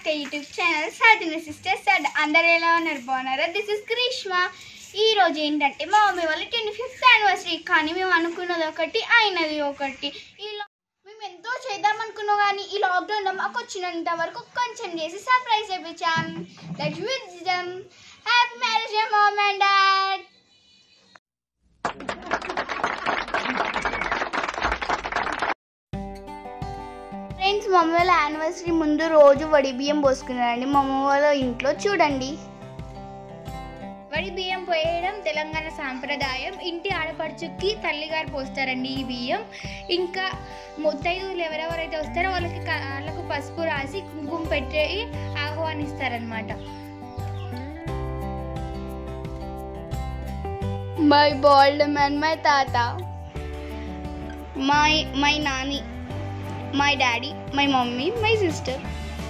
My YouTube channel సాధిన sisters అందరు ఎలా ఉన్నారు బాగున్నారా దిస్ ఇస్ గ్రీష్మ ఈ రోజు ఏంటంటే మా మమ్మీ వాళ్ళ ట్వంటీ ఫిఫ్త్ యానివర్సరీ కానీ మేము అనుకున్నది ఒకటి అయినది ఒకటి ఈ లో- మేము ఎంతో చేద్దాం అనుకున్నాం కానీ ఈ లాక్డౌన్లో మాకు వచ్చినంత వరకు కొంచెం చేసి సర్ప్రైజ్ చేయించాం let's wisdom happy marriage mom and dad friends mummy వాళ్ళ యానివర్సరీ ముందు రోజు వడి బియ్యం పోసుకున్నారండి మా మమ్మీ వాళ్ళ ఇంట్లో చూడండి వడి బియ్యం పోయడం తెలంగాణ సాంప్రదాయం ఇంటి ఆడపడుచుకి తల్లిగారు పోస్తారండి ఈ బియ్యం ఇంకా ముత్తైదులు ఎవరెవరైతే వస్తారో వాళ్ళకి క- వాళ్ళకు పసుపు రాసి కుంకుమ పెట్టి ఆహ్వానిస్తారనమాట మై బాల్డ్ మ్యాన్ మై తాత మై మై నాని my daddy my mummy my sister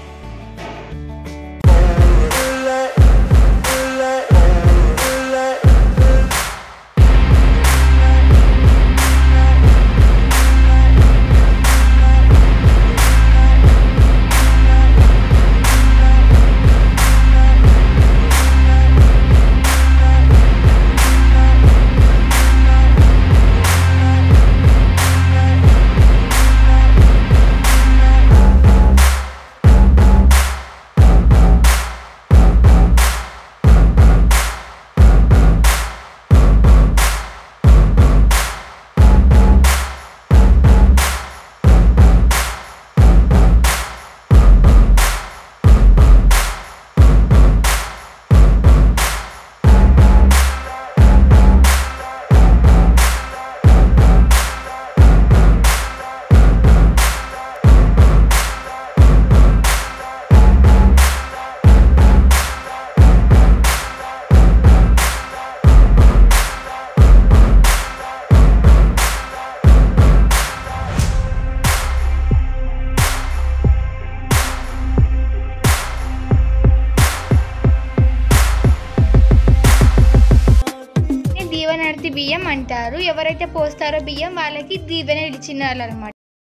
దీవెనర్తి బియ్యం అంటారు ఎవరైతే పోస్తారో బియ్యం వాళ్ళకి దీవెన ఇచ్చిన వాళ్ళు అనమాట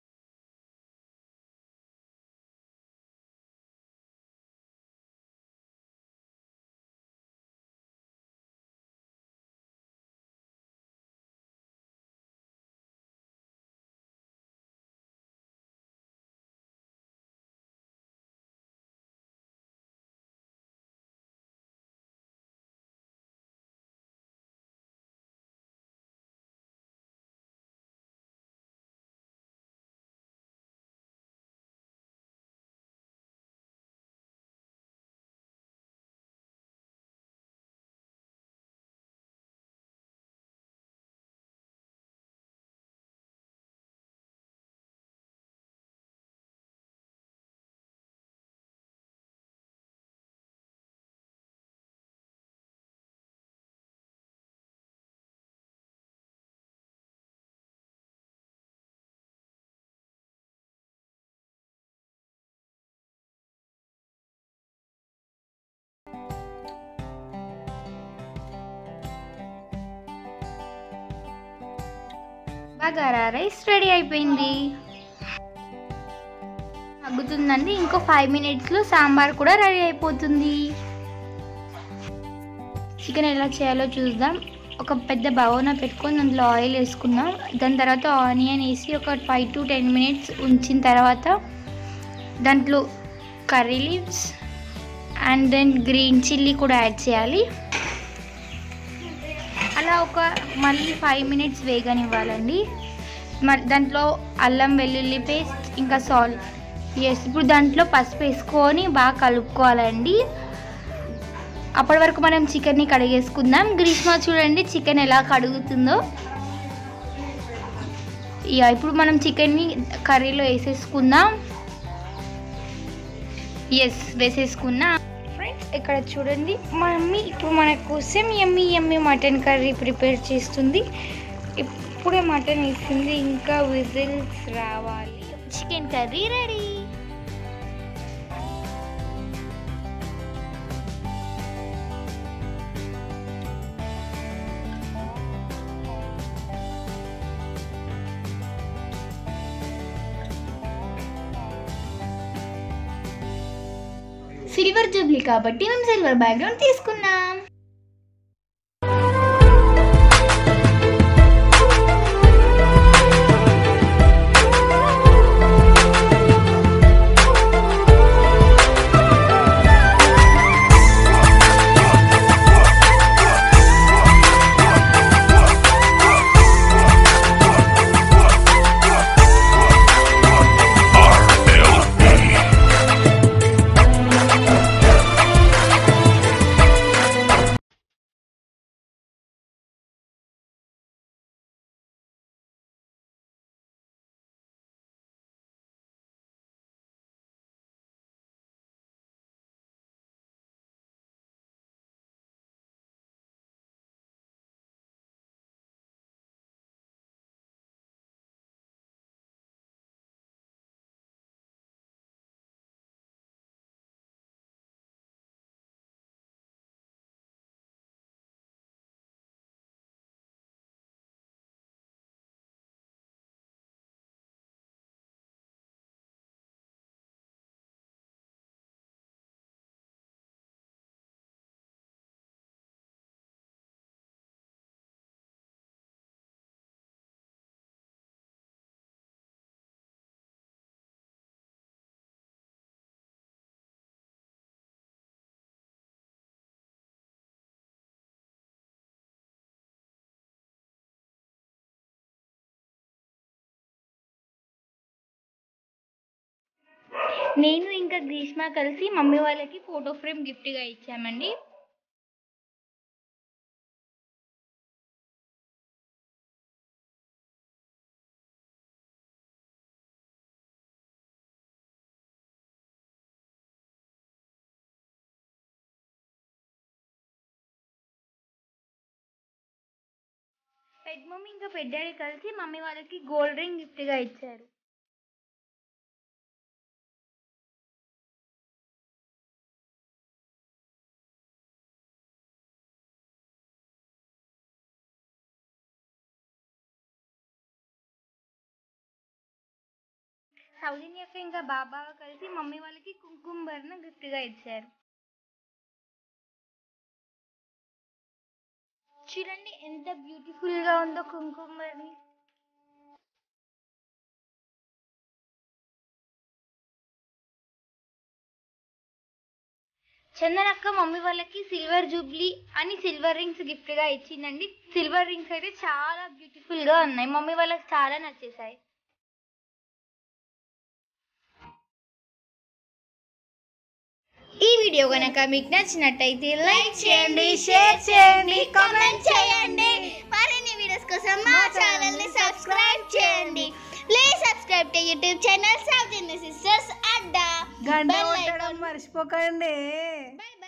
బగారా రైస్ రెడీ అయిపోయింది తగ్గుతుందండి ఇంకో ఫైవ్ మినిట్స్లో సాంబార్ కూడా రెడీ అయిపోతుంది చికెన్ ఎలా చేయాలో చూద్దాం ఒక పెద్ద బౌన పెట్టుకొని అందులో ఆయిల్ వేసుకుందాం దాని తర్వాత ఆనియన్ వేసి ఒక ఫైవ్ టు టెన్ మినిట్స్ ఉంచిన తర్వాత దాంట్లో curry leaves and then green chilli కూడా యాడ్ చేయాలి అలా ఒక మళ్ళీ ఫైవ్ మినిట్స్ వేగనివ్వాలండి మరి దాంట్లో అల్లం వెల్లుల్లి పేస్ట్ ఇంకా సాల్ట్ ఎస్ ఇప్పుడు దాంట్లో పసుపు వేసుకొని బాగా కలుపుకోవాలండి అప్పటి వరకు మనం చికెన్ని కడిగేసుకుందాం గ్రీష్మ చూడండి చికెన్ ఎలా కడుగుతుందో ఇక ఇప్పుడు మనం చికెన్ని కర్రీలో వేసేసుకుందాం ఎస్ వేసేసుకున్నా ఫ్రెండ్స్ ఇక్కడ చూడండి మా మమ్మీ ఇప్పుడు మన కోసం ఎమ్మి ఎమ్మి మటన్ కర్రీ ప్రిపేర్ చేస్తుంది ఇప్పుడే మటన్ వేసింది ఇంకా విజిల్స్ రావాలి chicken curry ready silver jubilee కాబట్టి మేము సిల్వర్ బ్యాక్గ్రౌండ్ తీసుకున్నాం నేను ఇంకా గ్రీష్మ కలిసి మమ్మీ వాళ్ళకి ఫోటో ఫ్రేమ్ గిఫ్ట్గా ఇచ్చామండి పెద్ద మమ్మీ ఇంకా పెద్ద డాడీ కలిసి మమ్మీ వాళ్ళకి గోల్డ్ రింగ్ గిఫ్ట్గా ఇచ్చారు సౌజన్య అక్క ఇంకా బాబా కలిసి మమ్మీ వాళ్ళకి కుంకుమ భరణ గిఫ్ట్గా ఇచ్చారు చూడండి ఎంత బ్యూటిఫుల్ గా ఉందో కుంకుమ భరణి చందన్ అక్క మమ్మీ వాళ్ళకి సిల్వర్ జూబ్లీ అని సిల్వర్ రింగ్స్ గిఫ్ట్ గా ఇచ్చిందండి సిల్వర్ రింగ్స్ అయితే చాలా బ్యూటిఫుల్ గా ఉన్నాయి మమ్మీ వాళ్ళకి చాలా నచ్చేసాయి ఈ వీడియో కనుక మీకు నచ్చినట్టయితే లైక్ చేయండి షేర్ చేయండి కామెంట్ చేయండి మరిన్ని వీడియోస్ కోసం మా ఛానల్ ని సబ్స్క్రైబ్ చేయండి please subscribe to YouTube channel South Indian sisters అడ్డా గంట Bell కొట్టడం icon. మర్చిపోకండి బై